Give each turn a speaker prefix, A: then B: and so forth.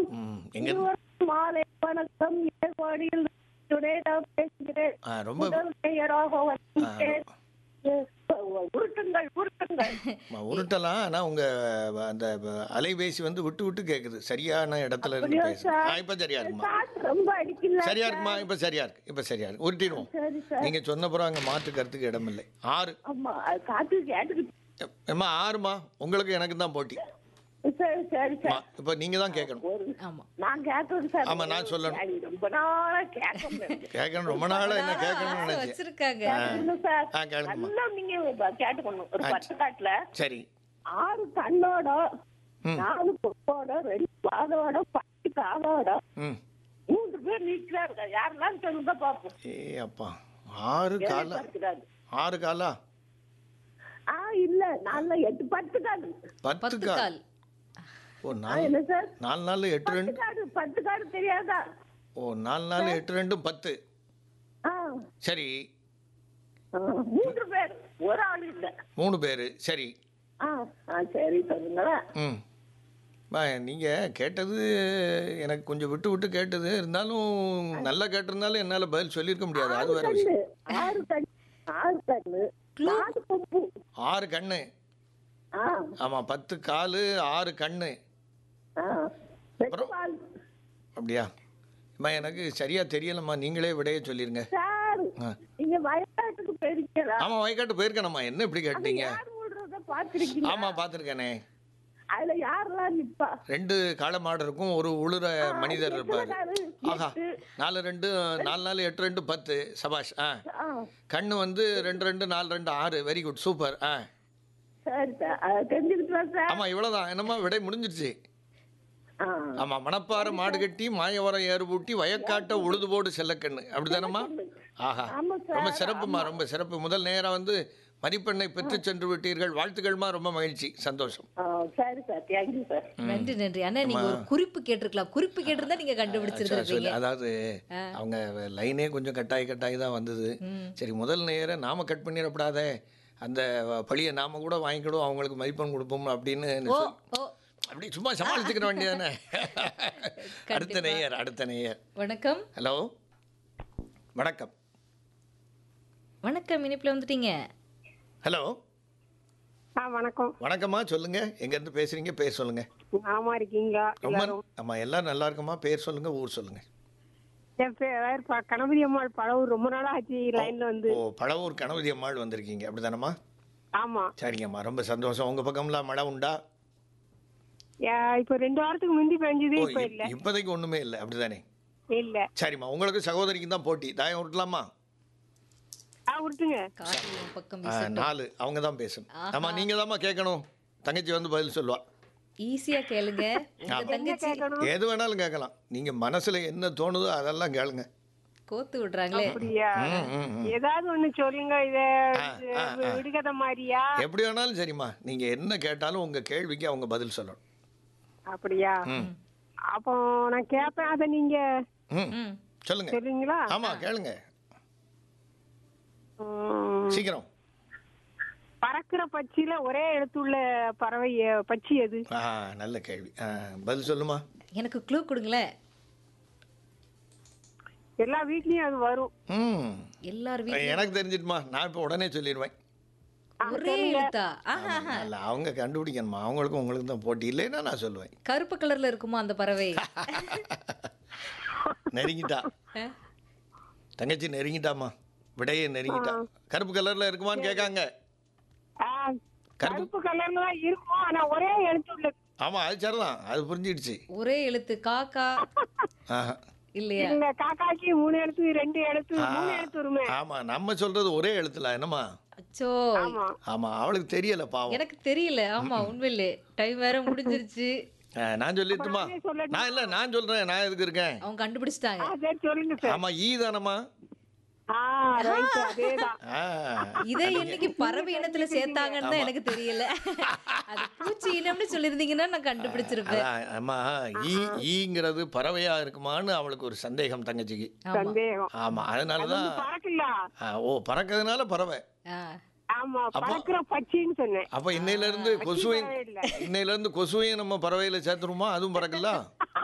A: ம் எங்க
B: இருவருக்கும் மாலை வணக்கம் ஏற்பாடியில் துணையிடா பேசுகிறேன்
A: ஆ, ரொம்ப
B: முதல் பெயராக வந்தேன் உருட்டுங்கள் உருட்டுங்கள்
A: ம, உருட்டலாம் ஆனா உங்க வ- அந்த வ- அலைபேசி வந்து விட்டு விட்டு கேக்குது சரியான இடத்துல இருந்து
B: அப்படியா
A: பேசு
B: சார்?
A: ஆ இப்ப சரியா இருக்குமா
B: காசு ரொம்ப அடிக்கல
A: சரியா இருக்குமா இப்ப சரியா இருக்கு இப்ப சரியா இருக்கு உருட்டிடுவோம்
B: சரி சார்
A: நீங்க சொன்ன பிறகு அங்க மாற்று கருத்துக்கு இடமில்லை ஆறு
B: ஆமா அது காத்து கேட்டுக்கிட்டு
A: ஏம்மா ஆறுமா உங்களுக்கு எனக்கு தான் போட்டி
B: சரி சரி
A: மா,
B: சார்
A: இப்ப நீங்க தான் கேட்கணும்
B: ஒரு
C: ஆமா
B: நான் கேட்கறது சார்
A: ஆமா, நான் சொல்லணும்.
B: அது ரொம்ப நாளா கேட்கணும்
A: கேட்கணும் ரொம்ப நாளா என்ன கேட்கணும்னு
C: ஆசை
A: நினைச்சேன்
C: வச்சிருக்காங்க
B: கேட்கணும் சார்
A: ஆ கேளுங்கம்மா
B: நல்லா நீங்க கேட்டுக்கணும் ஒரு
A: ஆ,
B: பத்து காட்டுல
A: சரி
B: ஆறு கண்ணோட
A: ம்.
B: நாலு பொக்கோட ரெண்டு பாதோட பத்து காலோட
A: ம்
B: மூன்று பேர் நிற்கிறாங்க யாரெல்லாம் சொல்லுங்க பாப்போம்
A: ஏ அப்பா ஆறு காலா
B: இருக்கிறாரு
A: ஆறு காலா
B: ஆ இல்ல நாலு எட்டு பத்து காடு
A: பத்து
C: பத்து
A: கால்
C: கால்
A: ஓ
B: ஆ,
A: நாலு
B: என்ன சார்
A: நாலு நாலு எட்டு
B: பத்து
A: ரெண்டு
B: காடு பத்து காடு தெரியாதா
A: ஓ நாலு நாலு எட்டு ரெண்டும் பத்து
B: ஆ
A: சரி
B: ஆ, மூன்று பேர் ஒரு ஆள் இல்ல
A: மூணு பேர் சரி
B: ஆ ஆ சரி சொல்லுங்களேன்
A: ம் அம்மா, நீங்க கேட்டது எனக்கு கொஞ்சம் விட்டு விட்டு கேட்டது இருந்தாலும் நல்லா கேட்டிருந்தாலும் என்னால பதில் சொல்லியிருக்க முடியாது அது வேற விஷயம்
B: கண்ணு ஆறு கண்ணு ஆறு கண்ணு நாலு கொம்பு
A: ஆறு கண்ணு
B: ஆ
A: ஆமா பத்து காலு ஆறு கண்ணு
B: ஆ ரெண்டு பால்
A: அப்படியா அம்மா எனக்கு சரியா தெரியலம்மா நீங்களே விடைய சொல்லிருங்க
B: சார்
A: ஆ.
B: நீங்க வயநாட்டுக்கு போயிருக்கீங்களா
A: ஆமா வயக்காட்டு போயிருக்கேனம்மா என்ன இப்படி கேட்டீங்க
B: யார் ஓடுறத பாத்திருக்கீங்க
A: ஆமா பார்த்துருக்கேனே
B: அதுல யாரெல்லாம் நிப்பா
A: ரெண்டு காளை மாடு இருக்கும் ஒரு உளுர மனிதர் இருப்பாரு
B: காலு,
A: ஆஹா
B: எட்டு.
A: நாலு ரெண்டு நாலு நாலு எட்டு ரெண்டு பத்து சபாஷ் ஆ
B: ஆ
A: கண்ணு வந்து ரெண்டு ரெண்டு நாலு ரெண்டு ஆறு வெரி குட் சூப்பர் ஆ
B: சரி சார் அது தெரிஞ்சுக்கிட்டு சார்
A: ஆமா இவ்வளவுதான் என்னம்மா விடை முடிஞ்சிருச்சு
B: ஆ
A: ஆமா மணப்பாறை மாடு கட்டி மாயவரம் ஏறு பூட்டி வயக்காட்ட உழுது போடு செல்லக்கண்ணு அப்படிதானம்மா ஆஹா
B: ஆமா சார்
A: ரொம்ப சிறப்புமா ரொம்ப சிறப்பு முதல் நேரம் வந்து மதிப்பெண்ணை பெற்று சென்று விட்டீர்கள் வாழ்த்துக்கள்மா ரொம்ப மகிழ்ச்சி சந்தோஷம்
B: ஆ, சரி சார் தேங்க்யூ சார்
C: நன்றி நன்றி அண்ணா நீங்க ஒரு குறிப்பு கேட்டிருக்கலாம் குறிப்பு கேட்டிருந்தா நீங்க
A: சொல்லு,
C: கண்டுபிடிச்சிருக்கீங்க
A: அதாவது அவங்க லைனே கொஞ்சம் கட்டாயி கட்டாயி தான் வந்தது சரி முதல் நேரம் நாம கட் பண்ணிடக்கூடாதே அந்த பழியை நாம கூட வாங்கிக்கிடும் அவங்களுக்கு மதிப்பெண் கொடுப்போம் அப்படின்னு
C: ஓ
A: சொல்-
C: ஓ
A: அப்படி சும்மா சமாளிச்சுக்கிற வேண்டியதானே அடுத்த நேயர் அடுத்த நேயர்
C: வணக்கம்
A: ஹலோ வணக்கம்
C: வணக்கம் இனிப்புல வந்துட்டீங்க
A: ஹலோ
D: ஆ வணக்கம்
A: வணக்கம்மா சொல்லுங்க எங்க இருந்து பேசுறீங்க பேர் சொல்லுங்க
D: ஆமா இருக்கீங்களா
A: ரொம்ப ஆமா எல்லாரும் நல்லா இருக்குமா பேர் சொல்லுங்க ஊர் சொல்லுங்க
D: என் பேர் ப- கணபதி அம்மாள் பழவூர் ரொம்ப நாளா ஆச்சு லைன்ல வந்து
A: ஓ பழவூர் கணபதி அம்மாள் வந்திருக்கீங்க அப்படிதானம்மா
D: ஆமா
A: சரிங்கம்மா ரொம்ப சந்தோஷம் உங்க பக்கம்லாம் மழை உண்டா
D: ஏ, இப்ப ரெண்டு வாரத்துக்கு முந்தி பெஞ்சது
A: ஓ
D: இப்ப
A: இப்-
D: இல்ல
A: இப்போதைக்கு ஒண்ணுமே இல்லை அப்படிதானே
D: இல்ல
A: சரிம்மா உங்களுக்கு சகோதரிக்கு தான் போட்டி தாயம் விட்டலாமா
D: ஆ விட்டுங்க
C: காசு உன் பக்கம்
A: ஆ, நாலு அவங்க தான் பேசணும்
C: ஆஹா.
A: ஆமா நீங்க தாம்மா கேட்கணும் தங்கச்சி வந்து பதில் சொல்லுவா
C: ஈஸியா கேளுங்க உங்க தங்கச்சி
A: எது வேணாலும் கேட்கலாம் நீங்க மனசுல என்ன தோணுதோ அதெல்லாம் கேளுங்க
C: கோத்து விடுறாங்களே
D: அப்படியா
A: ம், ம், ம்.
D: ஏதாவது ஒண்ணு சொல்லுங்க இத
A: ஆ, ஆ, ஆ.
D: விடுகதை மாதிரியா
A: எப்படி வேணாலும் சரிம்மா நீங்க என்ன கேட்டாலும் உங்க கேள்விக்கு அவங்க பதில் சொல்லணும்
D: அப்படியா
A: ம்
D: அப்போ நான் கேட்பேன் அத நீங்க
A: ம்
C: ம்
A: சொல்லுங்க
D: சொல்லுவீங்களா
A: ஆமா கேளுங்க
D: ம்,
A: சீக்கிரம்
D: பறக்கிற பட்சியில ஒரே எழுத்துள்ள பறவை எ- பட்சி எது
A: ஆ நல்ல கேள்வி ஆ, பதில் சொல்லுமா
C: எனக்கு க்ளூ கொடுங்களேன்
D: எல்லா வீட்லயும் அது வரும்
A: ம்
C: எல்லார் வீட்லயும்
A: எனக்கு தெரிஞ்சிட்டுமா நான் இப்போ உடனே சொல்லிடுவேன்
C: ஒரே எழுத்தா ஆஹா
A: அல்ல அவங்க கண்டுபிடிக்கணுமா அவங்களுக்கும் உங்களுக்கு தான் போட்டி இல்லைன்னா நான் சொல்லுவேன்
C: கருப்பு கலர்ல இருக்குமா அந்த பறவை
A: நெருங்கிட்டா
C: ஆ?
A: தங்கச்சி நெருங்கிட்டாமா விடையை நெருங்கிட்டா கருப்பு கலர்ல இருக்குமான்னு கேட்காங்க
D: ஆ, கருப்பு கலர்ல தான் இருக்கும் ஆனா ஒரே எழுத்துள்ள
A: ஆமா அது சரிதான் அது புரிஞ்சிடுச்சு
C: ஒரே எழுத்து காக்கா
A: ஆஹா.
C: இல்லையா
D: இல்ல காக்காக்கு மூணு எழுத்து ரெண்டு எழுத்து மூணு எழுத்து வருமே
A: ஆமா நம்ம சொல்றது ஒரே எழுத்துல என்னம்மா
C: அச்சோ
D: ஆமா
A: ஆமா அவளுக்கு தெரியல பாவம்
C: எனக்கு தெரியல ஆமா உண்மையிலே டைம் வேற முடிஞ்சிருச்சு
A: ஆ, நான் சொல்லிட்டுமா
D: நானே சொல்லட்டுமா?
A: நான் இல்ல நான் சொல்றேன் நான் எதுக்கு இருக்கேன்
C: அவங்க கண்டுபிடிச்சிட்டாங்க
D: ஆ, சரி சொல்லுங்க சார்
A: ஆமா ஈ தானம்மா
D: ஆ ரைட் அதேதான்
A: ஆ.
C: இதை என்னைக்கு பறவை இனத்துல சேர்த்தாங்கன்னு தான் எனக்கு தெரியல அது பூச்சி இனம்னு சொல்லியிருந்தீங்கன்னா நான் கண்டுபிடிச்சிருப்பேன்
A: அதான், அம்மா ஈ ஈங்கிறது பறவையா இருக்குமான்னு அவளுக்கு ஒரு சந்தேகம் தங்கச்சிக்கு
C: ஆமா
D: சந்தேகம்
A: ஆமா அதனாலதான்
D: பறக்கல
A: ஆ, ஓ பறக்கிறதுனால பறவை
C: ஆ.
D: ஆமா பறக்கிற பச்சின்னு சொன்னேன்
A: அப்ப இன்னையில இருந்து கொசுவையும்
D: பறவை இல்ல.
A: இன்னையில இருந்து கொசுவையும் நம்ம பறவையில சேர்த்துருமா அதுவும் பறக்கல